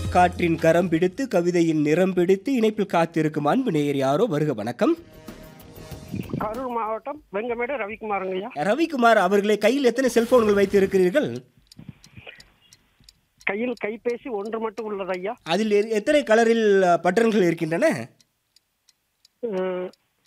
காற்றின் கரம் பிடித்து கவிதையின் நிறம் பிடித்து இணைப்பில் காத்திருக்கும் அன்பு நேயர் யாரோ வருக வணக்கம் கரூர் மாவட்டம் வெங்கமேடு ரவிக்குமாருங்க ஐயா ரவிக்குமார் அவர்களை கையில் எத்தனை செல்போன்கள் வைத்து இருக்கிறீர்கள் கையில் கைபேசி ஒன்று மட்டும் உள்ளது ஐயா அதில் எ- எத்தனை கலரில் அ, பட்டன்கள் இருக்கின்றன அஹ்,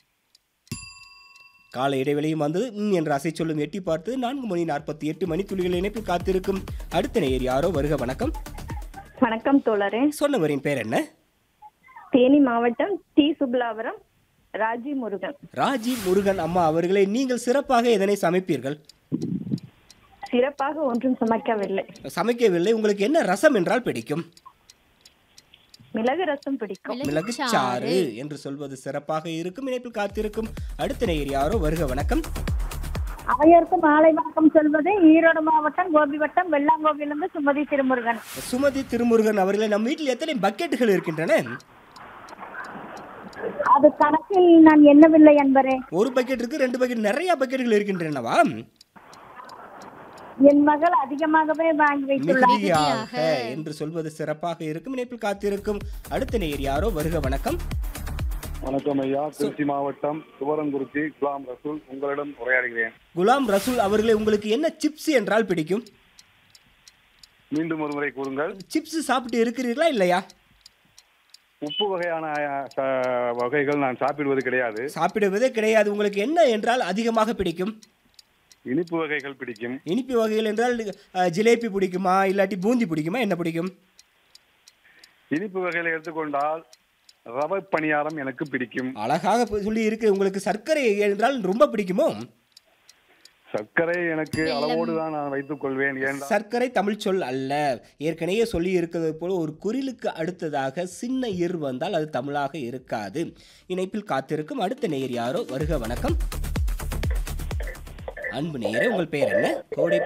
கால இடைவெளியும் வந்தது ம் என்ற அசை சொல்லும் எட்டி பார்த்து நான்கு மணி நாற்பத்தி எட்டு மணித்துளிகள் இணைப்பில் காத்திருக்கும் அடுத்த நேயர் யாரோ வருக வணக்கம் வணக்கம் தோழரே சொன்னவரின் பேர் என்ன தேனி மாவட்டம் டி சுப்லாவரம் ராஜி முருகன் ராஜி முருகன் அம்மா அவர்களை நீங்கள் சிறப்பாக எதனை சமைப்பீர்கள் சிறப்பாக ஒன்றும் சமைக்கவில்லை சமைக்கவில்லை உங்களுக்கு என்ன ரசம் என்றால் பிடிக்கும் மிளகு ரசம் பிடிக்கும் மிளகு சாறு என்று சொல்வது சிறப்பாக இருக்கும் இணைப்பில் காத்திருக்கும் அடுத்த நேயர் யாரோ வருக வணக்கம் அவையோருக்கும் மாலை வணக்கம் சொல்வது ஈரோடு மாவட்டம் கோபி வட்டம் வெள்ளாங்கோவிலிருந்து சுமதி திருமுருகன் சுமதி திருமுருகன் அவர்களே நம் வீட்டில் எத்தனை பக்கெட்டுகள் இருக்கின்றன அது கணக்கில் நான் எண்ணவில்லை என்பரே ஒரு பக்கெட் இருக்கு ரெண்டு பக்கெட் நிறைய பக்கெட்டுகள் இருக்கின்றனவா என் மகள் அதிகமாகவே வாங்கி வைத்துள்ளார் மிகுதியாக என்று சொல்வது சிறப்பாக இருக்கும் இணைப்பில் காத்திருக்கும் அடுத்த நேயர் யாரோ வருக வணக்கம் வணக்கம் ஐயா திருச்சி மாவட்டம் துவரங்குறிச்சி குலாம் ரசூல் உங்களிடம் உரையாடுகிறேன் குலாம் ரசூல் அவர்களே உங்களுக்கு என்ன சிப்ஸ் என்றால் பிடிக்கும் மீண்டும் ஒரு முறை கூறுங்கள் சிப்ஸ் சாப்பிட்டு இருக்கிறீர்களா இல்லையா உப்பு வகையான அஹ், ச- வகைகள் நான் சாப்பிடுவது கிடையாது சாப்பிடுவதே கிடையாது உங்களுக்கு என்ன என்றால் அதிகமாக பிடிக்கும் இனிப்பு வகைகள் பிடிக்கும் இனிப்பு வகைகள் என்றால் அஹ், ஜிலேபி பிடிக்குமா இல்லாட்டி பூந்தி பிடிக்குமா என்ன பிடிக்கும் இனிப்பு வகைகளை எடுத்துக்கொண்டால் ரவை பணியாரம் எனக்கு பிடிக்கும் அழகாக ப- சொல்லி இருக்கு உங்களுக்கு சர்க்கரை என்றால் ரொம்ப பிடிக்குமோ சர்க்கரை எனக்கு அளவோடு தான் நான் வைத்துக் கொள்வேன் ஏனென்றால் சர்க்கரை தமிழ் சொல் அல்ல ஏற்கனவே சொல்லி இருக்கிறது போல ஒரு குறிலுக்கு அடுத்ததாக சின்ன இர் வந்தால் அது தமிழாக இருக்காது இணைப்பில் காத்திருக்கும் அடுத்த நேயர் யாரோ வருக வணக்கம் அன்பு நேயரே உங்கள் பெயர் என்ன கோடை